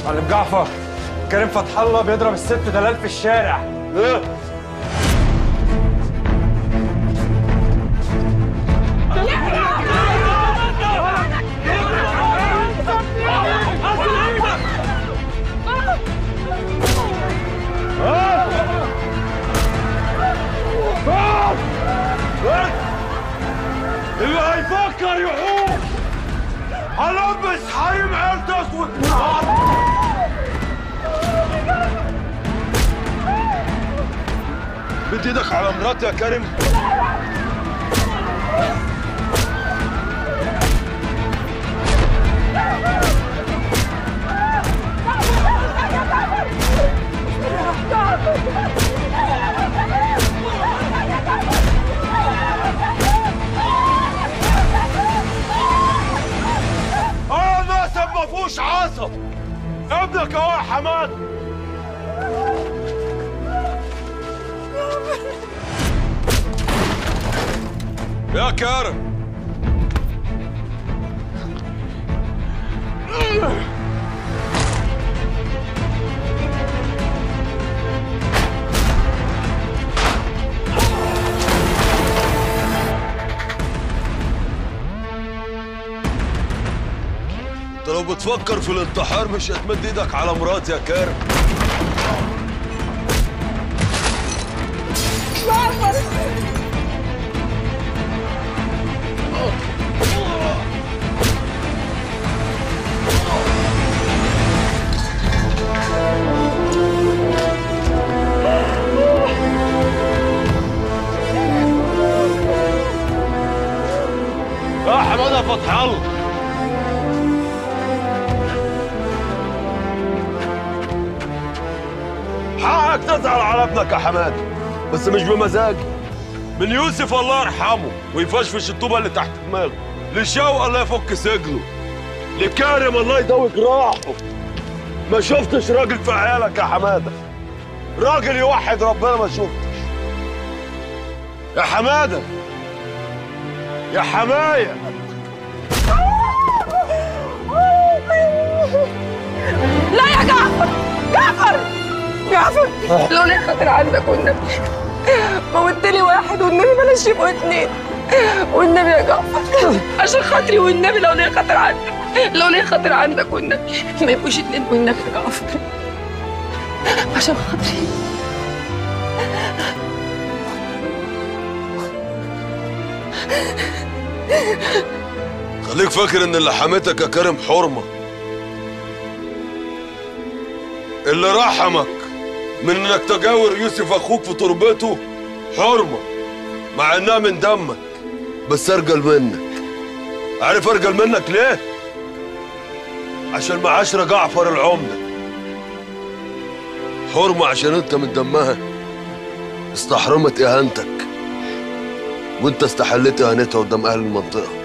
معلم جعفر كريم فتح الله بيضرب الست دلال في الشارع ايه اللي هيفكر يحوم هلبس حريم عيلته اسود مد ايدك على مراتي يا كريم اه ناسب ما فيهوش عصب ابنك اهو يا حماد يا كارم انت لو بتفكر في الانتحار مش هتمد ايدك على مراتي يا كارم يا حماده فتح الله حقك تزعل على ابنك يا حماد بس مش بمزاجي من يوسف الله يرحمه ويفشفش الطوبه اللي تحت دماغه لشوق الله يفك سجنه لكارم الله يدوي جراحه ما شفتش راجل في عيالك يا حماده راجل يوحد ربنا ما شفتش يا حماده يا حمايه لا يا جعفر جعفر جعفر لو ليه خاطر عندك والنبي موت لي واحد والنبي بلاش يبقوا اتنين والنبي يا جعفر عشان خاطري والنبي لو ليه خاطر عندك لو ليه خاطر عندك والنبي ما يبقوش اتنين والنبي يا جعفر عشان خاطري خليك فاكر ان اللي حمتك يا كريم حرمه اللي رحمك من انك تجاور يوسف اخوك في تربته حرمه مع انها من دمك بس ارجل منك عارف ارجل منك ليه عشان معاشره جعفر العمده حرمه عشان انت من دمها استحرمت اهانتك وانت استحليت اهانتها قدام اهل المنطقه